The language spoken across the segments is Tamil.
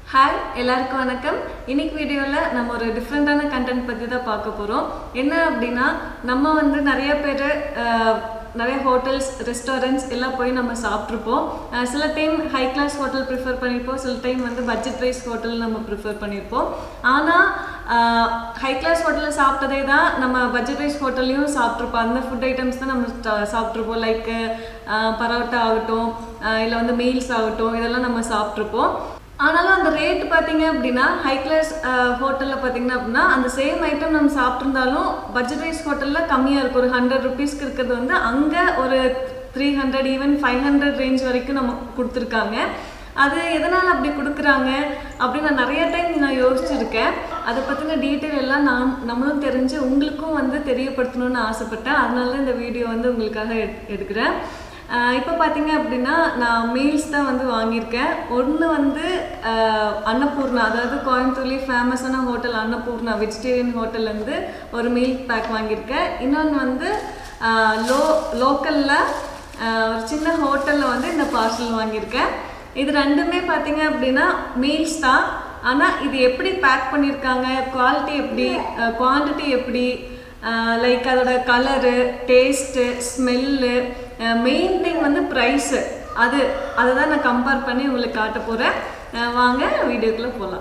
ஹாய் எல்லாருக்கும் வணக்கம் இன்னைக்கு வீடியோவில் நம்ம ஒரு டிஃப்ரெண்ட்டான கண்டென்ட் பற்றி தான் பார்க்க போகிறோம் என்ன அப்படின்னா நம்ம வந்து நிறைய பேர் நிறைய ஹோட்டல்ஸ் ரெஸ்டாரண்ட்ஸ் எல்லாம் போய் நம்ம சாப்பிட்ருப்போம் அஹ் சில time high class hotel prefer பண்ணியிருப்போம் சில டைம் வந்து பட்ஜெட் ப்ரைஸ் ஹோட்டல் நம்ம ப்ரிஃபர் பண்ணியிருப்போம் ஆனால் ஹை கிளாஸ் ஹோட்டலில் சாப்பிட்டதே தான் நம்ம பட்ஜெட் ரைஸ் ஹோட்டல்லையும் சாப்பிட்ருப்போம் அந்த ஃபுட் ஐட்டம்ஸ் தான் நம்ம சா- சாப்பிட்ருப்போம் லைக் பரோட்டா ஆகட்டும் இல்லை வந்து மீல்ஸ் ஆகட்டும் இதெல்லாம் நம்ம சாப்பிட்ருப்போம் ஆனாலும் அந்த ரேட் பார்த்தீங்க அப்படின்னா ஹை கிளாஸ் ஹோட்டலில் பார்த்தீங்கன்னா அப்படின்னா அந்த சேம் ஐட்டம் நம்ம சாப்பிட்ருந்தாலும் பட்ஜெட் ரைஸ் ஹோட்டலில் கம்மியாக இருக்கும் ஒரு ஹண்ட்ரட் ருபீஸ்க்கு இருக்கிறது வந்து அங்கே ஒரு three hundred even five hundred range வரைக்கும் நம்ம கொடுத்துருக்காங்க அது எதனால் அப்படி கொடுக்குறாங்க அப்படின்னு நான் நிறைய டைம் நான் யோசிச்சிருக்கேன் அதை பற்றின டீட்டெயில் எல்லாம் நான் நம்மளும் தெரிஞ்சு உங்களுக்கும் வந்து தெரியப்படுத்தணும்னு ஆசைப்பட்டேன் அதனால தான் இந்த வீடியோ வந்து உங்களுக்காக எடு எடுக்கிறேன் இப்போ பார்த்தீங்க அப்படின்னா நான் மீல்ஸ் தான் வந்து வாங்கியிருக்கேன் ஒன்று வந்து ஆஹ் அன்னபூர்ணா அதாவது கோயம்புத்தூர்லேயே ஃபேமஸான ஹோட்டல் அன்னபூர்ணா வெஜிடேரியன் ஹோட்டல்லேருந்து ஒரு மீல் பேக் வாங்கியிருக்கேன் இன்னொன்று வந்து ஆஹ் லோ லோக்கலில் ஒரு சின்ன ஹோட்டலில் வந்து இந்த பார்சல் வாங்கியிருக்கேன் இது ரெண்டுமே பார்த்தீங்க அப்படின்னா மீல்ஸ் தான் ஆனால் இது எப்படி பேக் பண்ணியிருக்காங்க குவாலிட்டி எப்படி குவான்டிட்டி எப்படி லைக் அதோட colour taste smell main thing வந்து ப்ரைஸு அது அதை தான் நான் கம்பேர் பண்ணி உங்களுக்கு காட்ட போகிறேன் வாங்க வீடியோக்குள்ளே போகலாம்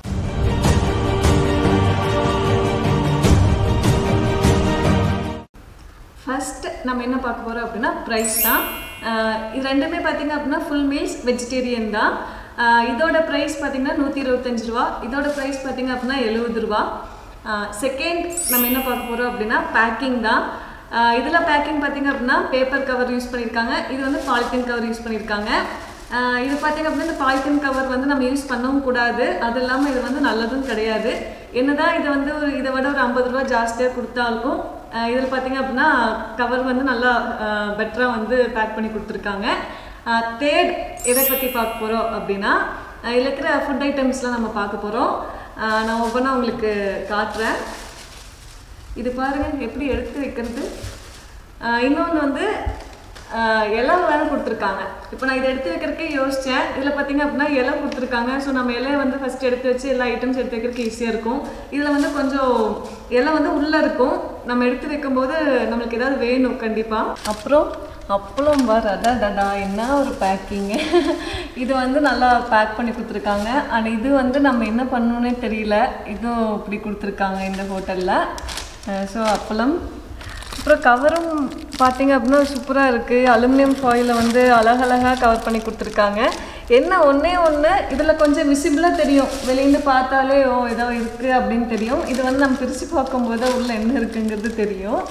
ஃபர்ஸ்ட் நம்ம என்ன பார்க்க போகிறோம் அப்படின்னா ப்ரைஸ் தான் அஹ் இது ரெண்டுமே பார்த்தீங்க அப்படின்னா ஃபுல் மீல்ஸ் வெஜிடேரியன் தான் அஹ் இதோட ப்ரைஸ் பார்த்தீங்கன்னா நூற்றி இருபத்தஞ்சு ரூபா இதோட ப்ரைஸ் பார்த்தீங்க அப்படின்னா எழுபது ரூபா செகண்ட் நம்ம என்ன பார்க்க போகிறோம் அப்படின்னா பேக்கிங் தான் இதில் பேக்கிங் பார்த்தீங்க அப்படின்னா பேப்பர் கவர் யூஸ் பண்ணியிருக்காங்க இது வந்து பாலித்தீன் கவர் யூஸ் பண்ணியிருக்காங்க ஆஹ் இது பார்த்தீங்க அப்படின்னா இந்த பாலித்தீன் கவர் வந்து நம்ம யூஸ் பண்ணவும் கூடாது அது இல்லாமல் இது வந்து நல்லதும் கிடையாது என்னதான் இது வந்து ஒரு இதை விட ஒரு ஐம்பது ரூபா ஜாஸ்தியாக கொடுத்தாலும் இதில் பார்த்தீங்க அப்படின்னா கவர் வந்து நல்லா பெட்டராக வந்து பேக் பண்ணி கொடுத்துருக்காங்க தேர்ட் எதை பற்றி பார்க்க போகிறோம் அப்படின்னா ஆஹ் இதுல இருக்கிற ஃபுட் ஐட்டம்ஸ்லாம் நம்ம பார்க்க போகிறோம் நான் ஒவ்வொன்றா உங்களுக்கு காட்டுறேன் இது பாருங்க எப்படி எடுத்து வைக்கிறது இன்னொன்று வந்து ஆஹ் இலை வேறு கொடுத்துருக்காங்க இப்போ நான் இதை எடுத்து வைக்கிறதுக்கே யோசித்தேன் இதில் பார்த்தீங்க அப்படின்னா இலை கொடுத்துருக்காங்க ஸோ நம்ம இலையை வந்து ஃபஸ்ட் எடுத்து வச்சு எல்லா ஐட்டம்ஸ் எடுத்து வைக்கிறதுக்கு ஈஸியாக இருக்கும் இதில் வந்து கொஞ்சம் இலை வந்து உள்ளே இருக்கும் நம்ம எடுத்து வைக்கும்போது நம்மளுக்கு ஏதாவது வேணும் கண்டிப்பாக அப்புறம் அப்பளம் வர டடா என்ன ஒரு பேக்கிங்கு இது வந்து நல்லா பேக் பண்ணி கொடுத்துருக்காங்க அண்ட் இது வந்து நம்ம என்ன பண்ணணுன்னே தெரியல இதுவும் இப்படி கொடுத்துருக்காங்க இந்த ஹோட்டலில் ஸோ அப்பளம் அப்புறம் கவரும் பார்த்தீங்க அப்படின்னா சூப்பராக இருக்குது அலுமினியம் ஃபாயிலை வந்து அழகழகாக கவர் பண்ணி கொடுத்துருக்காங்க என்ன ஒன்றே ஒன்று இதில் கொஞ்சம் விசிபிளாக தெரியும் வெளியிருந்து பார்த்தாலே ஓ ஏதோ இருக்குது அப்படின்னு தெரியும் இது வந்து நம்ம பிரித்து பார்க்கும்போது உள்ள என்ன இருக்குங்கிறது தெரியும்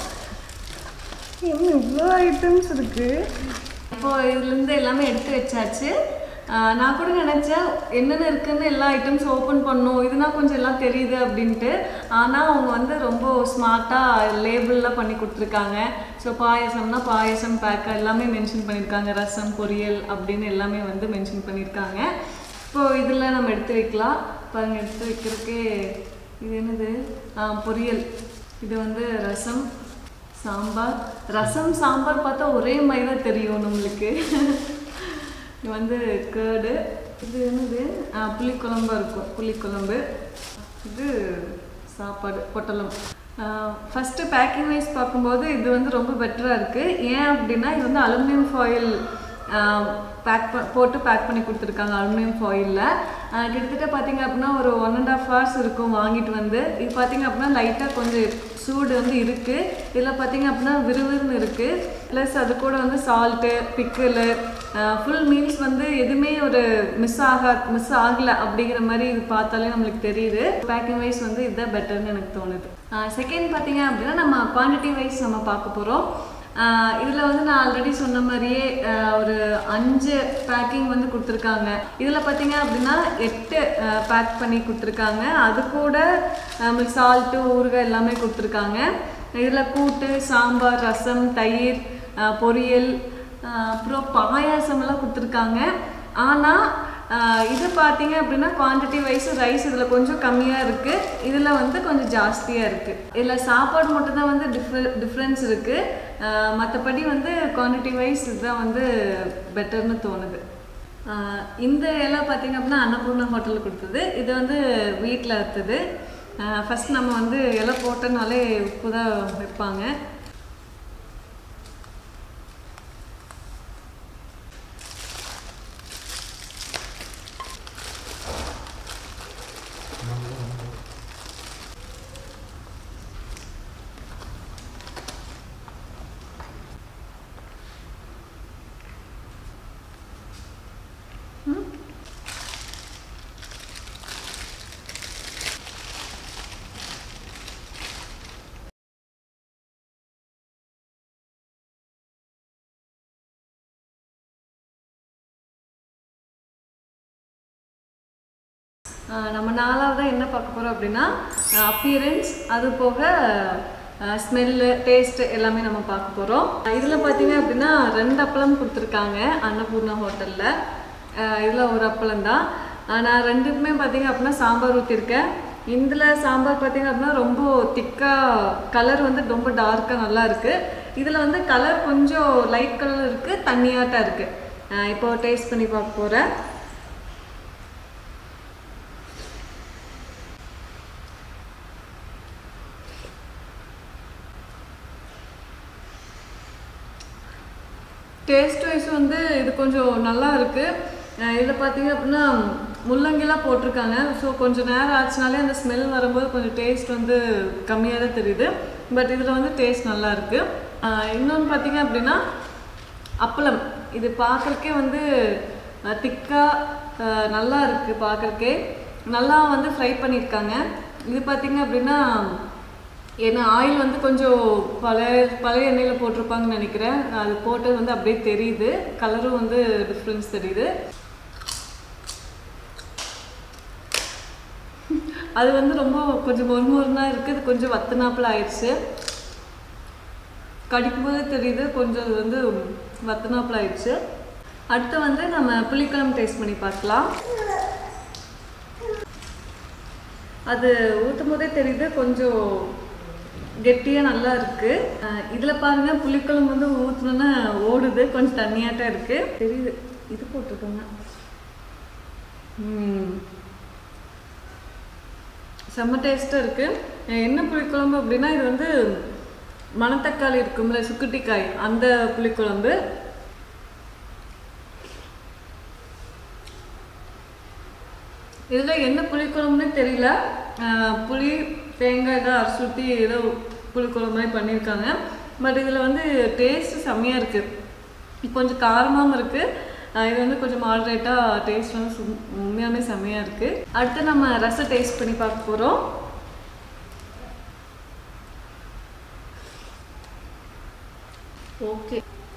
என்ன இவ்வளோ ஐட்டம்ஸ் இருக்குது இப்போ இதுலேருந்து எல்லாமே எடுத்து வச்சாச்சு ஆஹ் நான் கூட நினச்சேன் என்னென்ன இருக்குன்னு எல்லா ஐட்டம்ஸ் ஓப்பன் பண்ணும் இதுனா கொஞ்சம் எல்லாம் தெரியுது அப்படின்ட்டு ஆனால் அவங்க வந்து ரொம்ப ஸ்மார்ட்டாக லேபிளில் பண்ணி கொடுத்துருக்காங்க ஸோ பாயசம்னா பாயசம் பேக் எல்லாமே மென்ஷன் பண்ணியிருக்காங்க ரசம் பொரியல் அப்படின்னு எல்லாமே வந்து மென்ஷன் பண்ணியிருக்காங்க இப்போ இதில் நம்ம எடுத்து வைக்கலாம் பாருங்க எடுத்து வைக்கிறதுக்கே இது என்னது ஆ, பொரியல் இது வந்து ரசம் சாம்பார் ரசம் சாம்பார் பார்த்தா ஒரே மாதிரி தான் தெரியும் நம்மளுக்கு இது வந்து கேர்டு இது என்னது ஆ, புளிக்குழம்பா இருக்கும் புளிக்குழம்பு இது சாப்பாடு பொட்டலம் ஃபஸ்ட்டு பேக்கிங் வைஸ் பார்க்கும்போது இது வந்து ரொம்ப பெட்டராக இருக்குது ஏன் அப்படின்னா இது வந்து அலுமினியம் ஃபாயில் பேக் போட்டு பேக் பண்ணி கொடுத்துருக்காங்க அலுமினியம் ஃபாயிலில் கிட்டத்தட்ட பார்த்தீங்க அப்படின்னா ஒரு ஒன் அண்ட் ஆஃப் ஹவர்ஸ் இருக்கும் வாங்கிட்டு வந்து இது பார்த்தீங்க அப்படின்னா லைட்டாக கொஞ்சம் சூடு வந்து இருக்குது இதில் பார்த்தீங்க அப்படின்னா விறுவிறுன்னு இருக்குது ப்ளஸ் அது கூட வந்து சால்ட்டு பிக்கிள் ஃபுல் மீல்ஸ் வந்து எதுவுமே ஒரு மிஸ் ஆகா மிஸ் ஆகலை அப்படிங்கிற மாதிரி இது பார்த்தாலே நம்மளுக்கு தெரியுது பேக்கிங் வைஸ் வந்து இதுதான் பெட்டர்னு எனக்கு தோணுது செகண்ட் பார்த்தீங்க அப்படின்னா நம்ம குவான்டிட்டி வைஸ் நம்ம பார்க்க போகிறோம் இதில் வந்து நான் ஆல்ரெடி சொன்ன மாதிரியே ஆஹ் ஒரு அஞ்சு பேக்கிங் வந்து கொடுத்துருக்காங்க இதில் பார்த்தீங்க அப்படின்னா எட்டு பேக் பண்ணி கொடுத்துருக்காங்க அது கூட நம்மளுக்கு சால்ட்டு ஊறுகாய் எல்லாமே கொடுத்துருக்காங்க இதில் கூட்டு சாம்பார் ரசம் தயிர் ஆஹ் பொரியல் ஆஹ் அப்புறம் பாயாசம்லாம் கொடுத்துருக்காங்க ஆனால் ஆஹ் இது பார்த்தீங்க அப்படின்னா குவான்டிட்டி வைஸ் ரைஸ் இதில் கொஞ்சம் கம்மியாக இருக்குது இதில் வந்து கொஞ்சம் ஜாஸ்தியாக இருக்குது இதில் சாப்பாடு மட்டும் தான் வந்து டிஃப்ரெ டிஃப்ரென்ஸ் இருக்குது மற்றபடி வந்து குவான்டிட்டி வைஸ் இதுதான் வந்து பெட்டர்னு தோணுது ஆஹ் இந்த இலை பார்த்தீங்க அப்படின்னா அன்னபூர்ணா ஹோட்டலில் கொடுத்தது இது வந்து வீட்டில் அறுத்தது ஃபஸ்ட் நம்ம வந்து இலை போட்டனாலே உப்பு தான் வைப்பாங்க ஆஹ் நம்ம நாலாவதாக என்ன பார்க்க போகிறோம் அப்படின்னா அப்பியரன்ஸ் அது போக ஸ்மெல்லு டேஸ்ட் எல்லாமே நம்ம பார்க்க போகிறோம் இதில் பார்த்தீங்க அப்படின்னா ரெண்டு அப்பளம் கொடுத்துருக்காங்க அன்னபூர்ணா ஹோட்டலில் இதில் ஒரு அப்பளம் தான் நான் ரெண்டுக்குமே பார்த்தீங்க அப்படின்னா சாம்பார் ஊற்றிருக்கேன் இதில் சாம்பார் பார்த்தீங்க அப்படின்னா ரொம்ப திக்காக கலர் வந்து ரொம்ப டார்க்காக நல்லா இருக்குது இதில் வந்து கலர் கொஞ்சம் லைட் கலர் இருக்குது தண்ணியாட்டம் இருக்குது இப்போ டேஸ்ட் பண்ணி பார்க்க போகிறேன் டேஸ்ட் வைஸ் வந்து இது கொஞ்சம் நல்லா இருக்குது இதில் பார்த்தீங்க அப்படின்னா முள்ளங்கிலாம் போட்டிருக்காங்க ஸோ கொஞ்சம் நேரம் ஆச்சுனாலே அந்த ஸ்மெல் வரும்போது கொஞ்சம் டேஸ்ட் வந்து கம்மியாக தான் தெரியுது பட் இதில் வந்து டேஸ்ட் நல்லா இருக்குது இன்னொன்று பார்த்தீங்க அப்படின்னா அப்பளம் இது பார்க்குறக்கே வந்து திக்காக நல்லா இருக்குது பார்க்குறக்கே நல்லா வந்து ஃப்ரை பண்ணியிருக்காங்க இது பார்த்தீங்க அப்படின்னா ஏன்னா ஆயில் வந்து கொஞ்சம் பழைய பழைய எண்ணெயில் போட்டிருப்பாங்கன்னு நினைக்கிறேன் அது போட்டது வந்து அப்படியே தெரியுது கலரும் வந்து டிஃப்ரென்ஸ் தெரியுது அது வந்து ரொம்ப கொஞ்சம் மொறுமொறுனா இருக்குது இது கொஞ்சம் வத்துனாப்பில் ஆயிடுச்சு கடிக்கும்போது தெரியுது கொஞ்சம் அது வந்து வத்துனாப்பில் ஆயிடுச்சு அடுத்து வந்து நம்ம புளிக்குழம்பு டேஸ்ட் பண்ணி பார்க்கலாம் அது ஊற்றும் போதே தெரியுது கொஞ்சம் கெட்டியாக நல்லா இருக்கு அஹ் இதுல பாருங்க புளிக்குழம்பு வந்து ஊற்றணுன்னா ஓடுது கொஞ்சம் தண்ணியாட்டம் இருக்கு தெரியுது இது போட்டிருக்கோங்க ம் செம்ம டேஸ்ட்டாக இருக்கு அஹ் என்ன புளிக்குழம்பு அப்படின்னா இது வந்து மணத்தக்காளி இருக்கும்ல சுக்குட்டிக்காய் அந்த புளிக்குழம்பு இதில் என்ன புளிக்குழம்புன்னு தெரியல அஹ் புளி தேங்காய் தான் அரைச்சி ஊற்றி ஏதோ புளிக்குழம்பு மாதிரி பண்ணியிருக்காங்க பட் இதில் வந்து டேஸ்ட் செம்மையாக இருக்குது கொஞ்சம் காரமாகவும் இருக்குது இது வந்து கொஞ்சம் மாடரேட்டாக டேஸ்ட் வந்து சும்- உண்மையாலுமே செம்மையாக இருக்குது அடுத்து நம்ம ரசம் டேஸ்ட் பண்ணி பார்க்க போகிறோம் ஓகே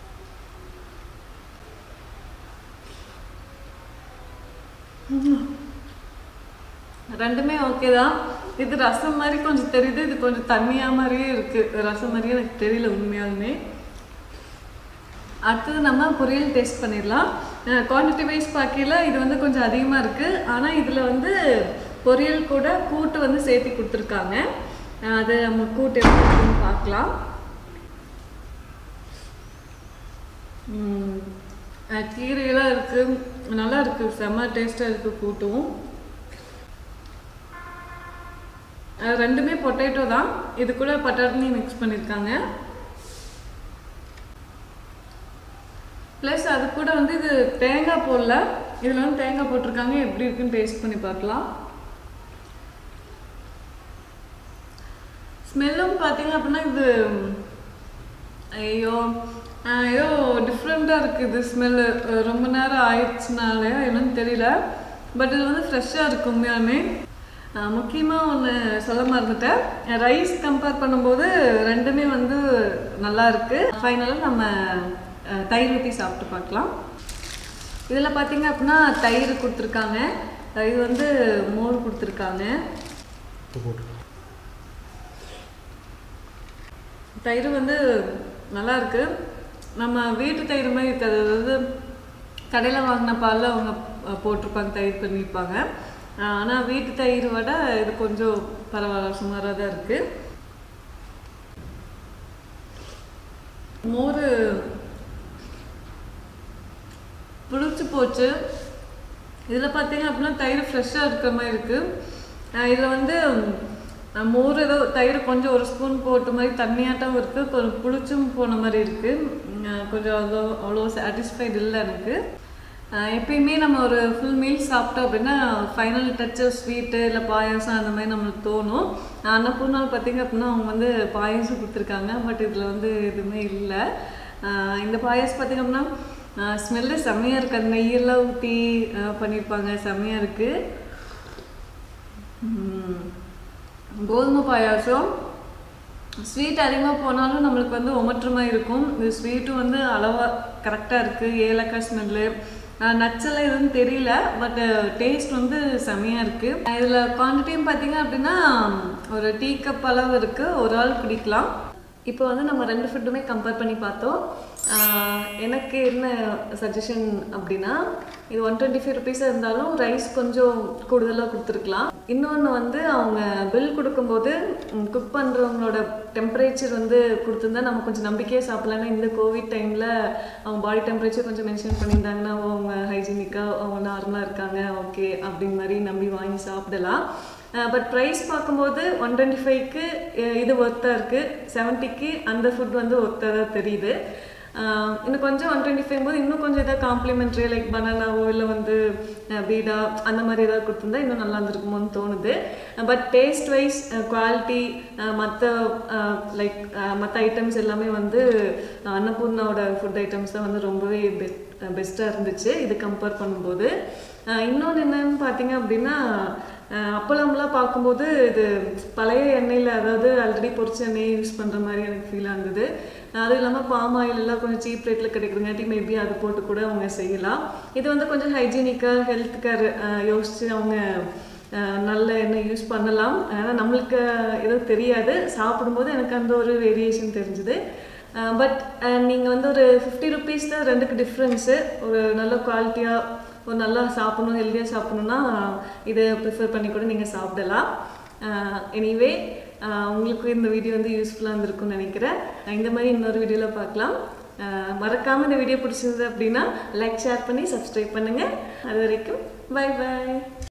ரெண்டுமே ஓகே தான் இது ரசம் மாதிரி கொஞ்சம் தெரியுது இது கொஞ்சம் தண்ணியா மாதிரியே இருக்கு ரசம் மாதிரியே எனக்கு தெரியல உண்மையாலுமே அடுத்தது நம்ம பொரியல் டேஸ்ட் பண்ணிடலாம் குவான்டிட்டி வைஸ் பார்க்கல இது வந்து கொஞ்சம் அதிகமாக இருக்குது ஆனால் இதில் வந்து பொரியல் கூட கூட்டு வந்து சேர்த்து கொடுத்துருக்காங்க அஹ் அது நம்ம கூட்டு எப்படி இருக்குன்னு பார்க்கலாம் ம், அஹ் கீரையெல்லாம் இருக்குது நல்லா இருக்குது செம்ம டேஸ்ட்டாக இருக்குது கூட்டும் அஹ் ரெண்டுமே பொட்டேட்டோ தான் இது கூட பட்டாணி மிக்ஸ் பண்ணியிருக்காங்க ப்ளஸ் அது கூட வந்து இது தேங்காய் போடல இதில் வந்து தேங்காய் போட்டிருக்காங்க எப்படி இருக்குன்னு டேஸ்ட் பண்ணி பார்க்கலாம் ஸ்மெல்லும் பார்த்தீங்க அப்படின்னா இது ஐயோ ஆஹ் ஏதோ டிஃப்ரெண்ட்டாக இருக்குது இது ஸ்மெல்லு ரொம்ப நேரம் ஆயிடுச்சுனாலே என்னன்னு தெரியல பட் இது வந்து ஃப்ரெஷ்ஷாக இருக்கு உண்மையாலுமே முக்கியமாக ஒன்று சொல்ல மறந்துட்டேன் ரைஸ் கம்பேர் பண்ணும்போது ரெண்டுமே வந்து நல்லா இருக்கு ஃபைனலாக நம்ம அஹ், தயிர் ஊற்றி சாப்பிட்டு பார்க்கலாம் இதில் பார்த்தீங்க அப்படின்னா தயிர் கொடுத்துருக்காங்க அஹ் இது வந்து மோர் கொடுத்துருக்காங்க தயிர் வந்து நல்லா இருக்கு நம்ம வீட்டு தயிர் மாதிரி இருக்காது அதாவது கடையில் வாங்கின பாலில் அவங்க அஹ், போட்டிருப்பாங்க தயிர் பண்ணியிருப்பாங்க ஆனால் வீட்டு தயிர் விட இது கொஞ்சம் பரவாயில்ல சுமாராக தான் இருக்கு மோர் புளிச்சு போச்சு இதில் பார்த்தீங்க அப்படின்னா தயிர் ஃப்ரெஷ்ஷாக இருக்கிற மாதிரி இருக்குது இதில் வந்து அஹ், மோர் ஏதோ தயிர் கொஞ்சம் ஒரு ஸ்பூன் போட்ட மாதிரி தண்ணியாட்டம் இருக்குது கொஞ்சம் புளிச்சும் போன மாதிரி இருக்குது கொஞ்சம் அவ்வளோ அவ்வளோ சாட்டிஸ்ஃபைடு இல்லை எனக்கு அஹ், எப்பயுமே நம்ம ஒரு ஃபுல் மீல் சாப்பிட்டோம் அப்படின்னா ஃபைனல் டச்சு ஸ்வீட்டு இல்லை பாயாசம் அந்த மாதிரி நம்மளுக்கு தோணும் அன்னப்பூர்ணால் பார்த்தீங்க அப்படின்னா அவங்க வந்து பாயாசம் கொடுத்துருக்காங்க பட் இதில் வந்து எதுவுமே இல்லை அஹ், இந்த பாயாசம் பார்த்தீங்க அப்படின்னா ஸ்மெல்லு செம்மையாக இருக்குது அந்த நெய்யெல்லாம் ஊற்றி பண்ணியிருப்பாங்க செம்மையாக இருக்குது கோதுமை பாயாசம் ஸ்வீட் அதிகமாக போனாலும் நம்மளுக்கு வந்து ஒமற்றுமா இருக்கும் இந்த ஸ்வீட்டும் வந்து அளவாக கரெக்டாக இருக்குது ஏலக்காய் ஸ்மெல்லு நச்செல்லாம் எதுவும் தெரியல பட் டேஸ்ட் வந்து செமையாக இருக்குது இதில் குவான்டிட்டியும் பார்த்தீங்க அப்படின்னா ஒரு டீ கப் அளவு இருக்குது ஒரு ஆள் குடிக்கலாம் இப்போ வந்து நம்ம ரெண்டு ஃபுட்டுமே கம்பேர் பண்ணி பார்த்தோம் ஆஹ் எனக்கு என்ன சஜஷன் அப்படின்னா இது ஒன் டுவெண்ட்டி ஃபைவ் ருபீஸாக இருந்தாலும் ரைஸ் கொஞ்சம் கூடுதலாக கொடுத்துருக்கலாம் இன்னொன்று வந்து அவங்க பில் கொடுக்கும்போது குக் பண்ணுறவங்களோட டெம்பரேச்சர் வந்து கொடுத்துருந்தா நம்ம கொஞ்சம் நம்பிக்கையாக சாப்பிட்லான்னா இந்த கோவிட் டைமில் அவங்க பாடி டெம்பரேச்சர் கொஞ்சம் மென்ஷன் பண்ணியிருந்தாங்கன்னா ஓ, அவங்க ஹைஜீனிக்காக அவங்க நார்மலாக இருக்காங்க ஓகே அப்படின் மாதிரி நம்பி வாங்கி சாப்பிடலாம் பட் ப்ரைஸ் பார்க்கும்போது ஒன் டுவெண்ட்டி ஃபைவ்க்கு இது ஒர்த்தாக இருக்குது செவன்ட்டிக்கு அந்த ஃபுட் வந்து ஒர்த்தாக தான் தெரியுது அஹ் இன்னும் கொஞ்சம் ஒன் டுவெண்ட்டி ஃபைவ் போது இன்னும் கொஞ்சம் ஏதாவது காம்ப்ளிமெண்ட்ரி லைக் பனானாவோ இல்லை வந்து அஹ் பீடா அந்த மாதிரி ஏதாவது கொடுத்துருந்தா இன்னும் நல்லா இருந்திருக்குமோன்னு தோணுது பட் டேஸ்ட் வைஸ் குவாலிட்டி மற்ற லைக் மற்ற ஐட்டம்ஸ் எல்லாமே வந்து அஹ் அன்னபூர்ணாவோட ஃபுட் ஐட்டம்ஸ் தான் வந்து ரொம்பவே பெஸ்ட் பெஸ்ட்டாக இருந்துச்சு இது கம்பேர் பண்ணும்போது இன்னொன்று என்னன்னு பார்த்தீங்க அப்படின்னா அஹ் அப்பளம்லாம் பார்க்கும்போது இது பழைய எண்ணெயில் அதாவது ஆல்ரெடி பொரிச்ச எண்ணெய் யூஸ் பண்ணுற மாதிரி எனக்கு ஃபீல் ஆகுது அதுவும் இல்லாமல் பாம் ஆயில் எல்லாம் கொஞ்சம் சீப் ரேட்டில் கிடைக்கிறங்காட்டி மேபி அது போட்டு கூட அவங்க செய்யலாம் இது வந்து கொஞ்சம் ஹைஜீனிக்காக ஹெல்த் கேர் யோசித்து அவங்க அஹ் நல்ல எண்ணெய் யூஸ் பண்ணலாம் ஆனால் நம்மளுக்கு எதுவும் தெரியாது சாப்பிடும்போது எனக்கு அந்த ஒரு வேரியேஷன் தெரிஞ்சுது பட் நீங்கள் வந்து ஒரு ஃபிஃப்டி ருபீஸ் தான் ரெண்டுக்கு டிஃப்ரென்ஸு ஒரு நல்ல குவாலிட்டியாக ஒரு நல்லா சாப்பிடணும் ஹெல்த்தியாக சாப்பிடணுன்னா இதை ப்ரிஃபர் பண்ணி கூட நீங்கள் சாப்பிடலாம் எனிவே உங்களுக்கு இந்த வீடியோ வந்து யூஸ்ஃபுல்லாக இருந்திருக்கும்னு நினைக்கிறேன் இந்த மாதிரி இன்னொரு வீடியோவில் பார்க்கலாம் மறக்காமல் இந்த வீடியோ பிடிச்சிருந்தது அப்படின்னா லைக் ஷேர் பண்ணி சப்ஸ்கிரைப் பண்ணுங்கள் அது வரைக்கும் பை பை